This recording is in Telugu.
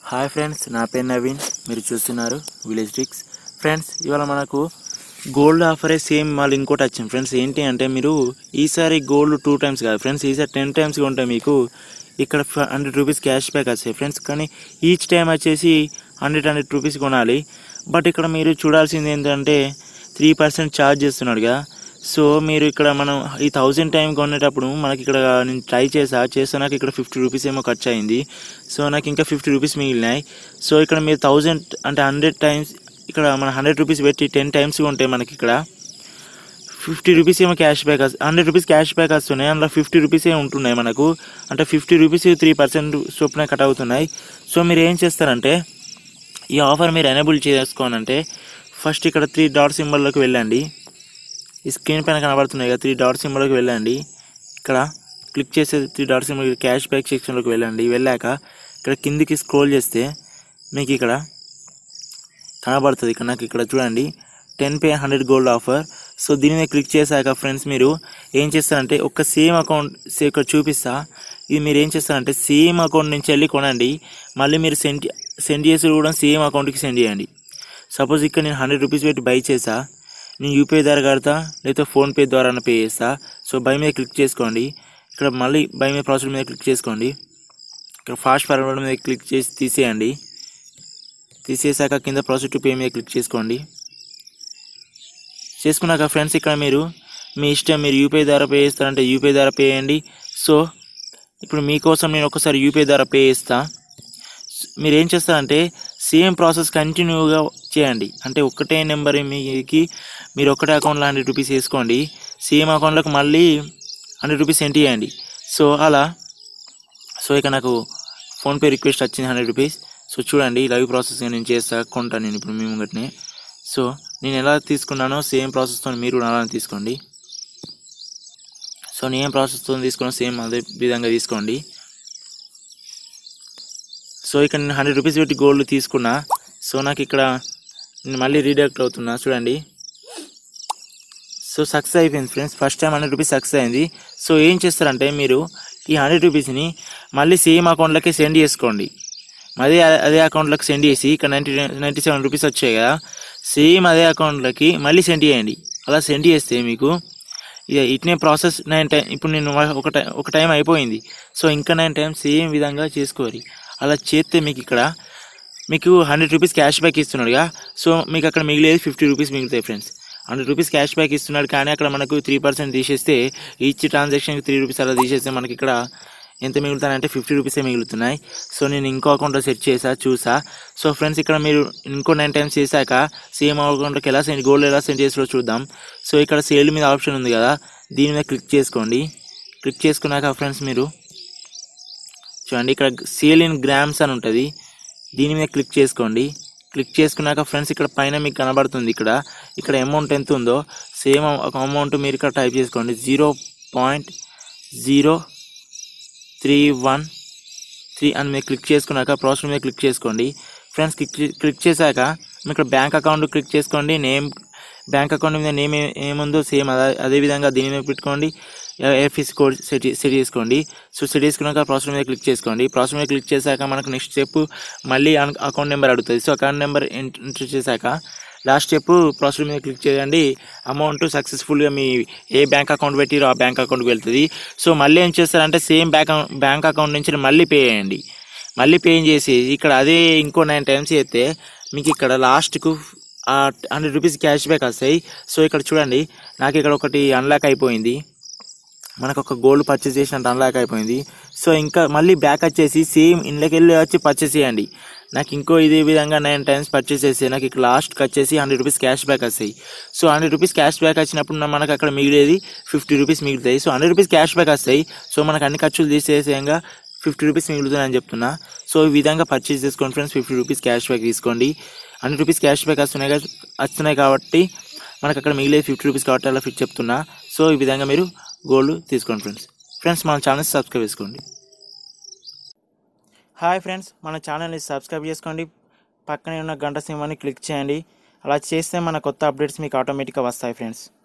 హాయ్ ఫ్రెండ్స్ నా పేరు నవీన్ మీరు చూస్తున్నారు విలేజ్ ట్రిక్స్ ఫ్రెండ్స్ ఇవాళ మనకు గోల్డ్ ఆఫరే సేమ్ మళ్ళీ ఇంకోటి వచ్చింది ఫ్రెండ్స్ ఏంటి అంటే మీరు ఈసారి గోల్డ్ టూ టైమ్స్ కాదు ఫ్రెండ్స్ ఈసారి టెన్ టైమ్స్ ఉంటే మీకు ఇక్కడ హండ్రెడ్ రూపీస్ క్యాష్ బ్యాక్ వస్తాయి ఫ్రెండ్స్ కానీ ఈచ్ టైం వచ్చేసి హండ్రెడ్ హండ్రెడ్ రూపీస్ కొనాలి బట్ ఇక్కడ మీరు చూడాల్సింది ఏంటంటే త్రీ పర్సెంట్ ఛార్జ్ చేస్తున్నాడుగా సో మీరు ఇక్కడ మనం ఈ థౌజండ్ టైం కొనేటప్పుడు మనకి ఇక్కడ నేను ట్రై చేసా చేస్తే నాకు ఇక్కడ ఫిఫ్టీ రూపీస్ ఏమో ఖర్చు అయింది సో నాకు ఇంకా ఫిఫ్టీ రూపీస్ మిగిలినాయి సో ఇక్కడ మీరు థౌజండ్ అంటే హండ్రెడ్ టైమ్స్ ఇక్కడ మన హండ్రెడ్ రూపీస్ పెట్టి టెన్ టైమ్స్ ఉంటే మనకి ఇక్కడ ఫిఫ్టీ రూపీస్ ఏమో cash back hundred rupees cash back వస్తున్నాయి అందులో ఫిఫ్టీ రూపీసే ఉంటున్నాయి మనకు అంటే ఫిఫ్టీ రూపీస్ త్రీ పర్సెంట్ చొప్పున కట్ అవుతున్నాయి సో మీరు ఏం చేస్తారంటే ఈ ఆఫర్ మీరు ఎనేబుల్ చేసుకోనంటే ఫస్ట్ ఇక్కడ త్రీ డాట్ సింబల్లోకి వెళ్ళండి ఈ స్క్రీన్ పైన కనబడుతున్నాయి కదా త్రీ డాట్ సింబల్లోకి వెళ్ళండి ఇక్కడ క్లిక్ చేసే three dot symbol cash back సెక్షన్లోకి వెళ్ళండి వెళ్ళాక ఇక్కడ కిందికి స్క్రోల్ చేస్తే మీకు ఇక్కడ కనబడుతుంది ఇక్కడ నాకు ఇక్కడ చూడండి ten pay hundred gold offer so దీని మీద క్లిక్ చేశాక ఫ్రెండ్స్ మీరు ఏం చేస్తారంటే ఒక సేమ్ అకౌంట్ సే- ఇక్కడ చూపిస్తా ఇది మీరు ఏం చేస్తారంటే సేమ్ అకౌంట్ నుంచి వెళ్ళి కొనండి మళ్ళీ మీరు సెండ్ సెండ్ చేసి కూడా సేమ్ అకౌంట్కి సెండ్ చేయండి సపోజ్ ఇక్కడ నేను హండ్రెడ్ రూపీస్ పెట్టి బై చేసా నేను యూపీఐ ద్వారా కడతా లేదా ఫోన్పే ద్వారా పే చేస్తా సో బై మీద క్లిక్ చేసుకోండి ఇక్కడ మళ్ళీ బై మీద ప్రాసెస్ మీద క్లిక్ చేసుకోండి ఇక్కడ ఫాస్ట్ ఫార్వర్డ్ మీద క్లిక్ చేసి తీసేయండి తీసేసాక కింద ప్రాసెస్ టు పే మీద క్లిక్ చేసుకోండి చేసుకున్నాక ఫ్రెండ్స్ ఇక్కడ మీరు మీ ఇష్టం మీరు యూపీఐ ద్వారా పే చేస్తారంటే యూపీఐ ద్వారా పే చేయండి సో ఇప్పుడు మీకోసం నేను ఒకసారి యూపీఐ ద్వారా పే చేస్తా మీరు ఏం చేస్తారంటే సేమ్ ప్రాసెస్ కంటిన్యూగా చేయండి అంటే ఒక్కటే నెంబర్ మీకు మీరు ఒక్కటే అకౌంట్లో హండ్రెడ్ రూపీస్ వేసుకోండి సేమ్ అకౌంట్లోకి మళ్ళీ హండ్రెడ్ రూపీస్ సెండ్ చేయండి సో అలా సో ఇక నాకు ఫోన్పే రిక్వెస్ట్ వచ్చింది హండ్రెడ్ రూపీస్ సో చూడండి లైవ్ ప్రాసెస్గా నేను చేస్తా కొంటాను నేను ఇప్పుడు మీ ముంగట్నే సో నేను ఎలా తీసుకున్నానో సేమ్ ప్రాసెస్తో మీరు కూడా అలానే తీసుకోండి సో నేను ఏం ప్రాసెస్తో తీసుకున్నా సేమ్ అదే విధంగా తీసుకోండి సో ఇక్కడ నేను హండ్రెడ్ రూపీస్ పెట్టి గోల్డ్ తీసుకున్నా సో నాకు ఇక్కడ నేను మళ్ళీ రీడక్ట్ అవుతున్నా చూడండి సో సక్సెస్ అయిపోయింది friends first time hundred rupees success అయింది సో ఏం చేస్తారంటే మీరు ఈ హండ్రెడ్ రూపీస్ని మళ్ళీ సేమ్ అకౌంట్లోకి సెండ్ చేసుకోండి అదే అదే అకౌంట్లోకి సెండ్ చేసి ఇక్కడ నైంటీ నైంటీ సెవెన్ రూపీస్ వచ్చాయి కదా సేమ్ అదే అకౌంట్లోకి మళ్ళీ సెండ్ చేయండి అలా సెండ్ చేస్తే మీకు ఇక ఇట్నే ప్రాసెస్ నైన్ టైం ఇప్పుడు నేను ఒక టైం ఒక టైం అయిపోయింది సో ఇంకా నైన్ టైం సేమ్ విధంగా చేసుకోవాలి అలా చేస్తే మీకు ఇక్కడ మీకు హండ్రెడ్ రూపీస్ క్యాష్ బ్యాక్ ఇస్తున్నాడుగా సో మీకు అక్కడ మిగిలేదు ఫిఫ్టీ రూపీస్ మిగులుతాయి friends hundred rupees cash back ఇస్తున్నాడు కానీ అక్కడ మనకు త్రీ పర్సెంట్ తీసేస్తే ఈచ్ ట్రాన్సాక్షన్కి త్రీ రూపీస్ అలా తీసేస్తే మనకి ఇక్కడ ఎంత మిగులుతానంటే ఫిఫ్టీ రూపీసే మిగులుతున్నాయి సో నేను ఇంకో అకౌంట్లో సెట్ చేసా చూసా సో ఫ్రెండ్స్ ఇక్కడ మీరు ఇంకో నైన్ టైమ్స్ చేశాక సేమ్ అకౌంట్కి ఎలా సెండ్ గోల్డ్ ఎలా సెండ్ చేసిలో చూద్దాం సో ఇక్కడ సేల్ మీద ఆప్షన్ ఉంది కదా దీని మీద క్లిక్ చేసుకోండి క్లిక్ చేసుకున్నాక ఫ్రెండ్స్ మీరు చూడండి ఇక్కడ సేల్ ఇన్ గ్రామ్స్ అని ఉంటుంది దీని మీద క్లిక్ చేసుకోండి క్లిక్ చేసుకున్నాక ఫ్రెండ్స్ ఇక్కడ పైన మీకు కనబడుతుంది ఇక్కడ ఇక్కడ అమౌంట్ ఎంత ఉందో సేమ్ ఒక అమౌంట్ మీరు ఇక్కడ టైప్ చేసుకోండి zero point zero three one three అని మీరు క్లిక్ చేసుకున్నాక ప్రాసెస్ మీద క్లిక్ చేసుకోండి ఫ్రెండ్స్ క్లిక్ చే- క్లిక్ చేశాక మీకు ఇక్కడ బ్యాంక్ అకౌంట్ క్లిక్ చేసుకోండి నేమ్ బ్యాంక్ అకౌంట్ మీద నేమ్ ఏ- ఏముందో సేమ్ అదే అదే విధంగా దీని మీద పెట్టుకోండి ఎఫ్ఎస్ కోడ్ సెట్ సెట్ చేసుకోండి సో సెట్ చేసుకున్నాక ప్రాసెస్ మీద క్లిక్ చేసుకోండి ప్రాసెస్ మీద క్లిక్ చేశాక మనకు నెక్స్ట్ స్టెప్ మళ్ళీ అన్- అకౌంట్ నెంబర్ అడుగుతుంది సో అకౌంట్ నెంబర్ ఎంటర్ చేశాక లాస్ట్ స్టెప్ ప్రాసెస్ మీద క్లిక్ చేయండి అమౌంట్ సక్సెస్ఫుల్గా మీ ఏ బ్యాంక్ అకౌంట్ పెట్టిరో ఆ బ్యాంక్ అకౌంట్కి వెళ్తుంది సో మళ్ళీ ఏం చేస్తారంటే సేమ్ బ్యాంక్ బ్యాంక్ అకౌంట్ నుంచి మళ్ళీ పే చేయండి మళ్ళీ పే చేసి ఇక్కడ అదే ఇంకో నైన్ టైమ్స్ చేస్తే మీకు ఇక్కడ లాస్ట్కు హండ్రెడ్ రూపీస్ క్యాష్ బ్యాక్ వస్తాయి సో ఇక్కడ చూడండి నాకు ఇక్కడ ఒకటి అన్లాక్ అయిపోయింది మనకు ఒక గోల్డ్ పర్చేస్ చేసినట్టు అన్లాక్ అయిపోయింది సో ఇంకా మళ్ళీ బ్యాక్ వచ్చేసి సేమ్ ఇంట్లోకి వెళ్ళి వచ్చి పర్చేస్ చేయండి నాకు ఇంకో ఇదే విధంగా నైన్ టైమ్స్ పర్చేస్ చేస్తే నాకు ఇక్కడ లాస్ట్కి వచ్చేసి హండ్రెడ్ రూపీస్ క్యాష్ బ్యాక్ వస్తాయి so hundred rupees cash back వచ్చినప్పుడు నా- మనకు అక్కడ మిగిలేది ఫిఫ్టీ రూపీస్ మిగులుతాయి so hundred rupees cash back వస్తాయి సో మనకు అన్ని ఖర్చులు తీసేసేయంగా ఫిఫ్టీ రూపీస్ మిగులుతున్నాయని చెప్తున్నా సో ఈ విధంగా పర్చేస్ చేసుకోండి friends fifty rupees cash back తీసుకోండి హండ్రెడ్ రూపీస్ క్యాష్ బ్యాక్ వస్తున్నాయి కా- వస్తున్నాయి కాబట్టి మనకు అక్కడ మిగిలేదు ఫిఫ్టీ రూపీస్ కాబట్టి అలా ఫిట్ చెప్తున్నా సో ఈ విధంగా మీరు గోల్డ్ తీసుకోండి ఫ్రెండ్స్ ఫ్రెండ్స్ మన ఛానల్ సబ్స్క్రైబ్ చేసుకోండి హాయ్ ఫ్రెండ్స్ మన ఛానల్ని సబ్స్క్రైబ్ చేసుకోండి పక్కనే ఉన్న గంట సింహాన్ని క్లిక్ చేయండి అలా చేస్తే మన కొత్త అప్డేట్స్ మీకు ఆటోమేటిక్గా వస్తాయి ఫ్రెండ్స్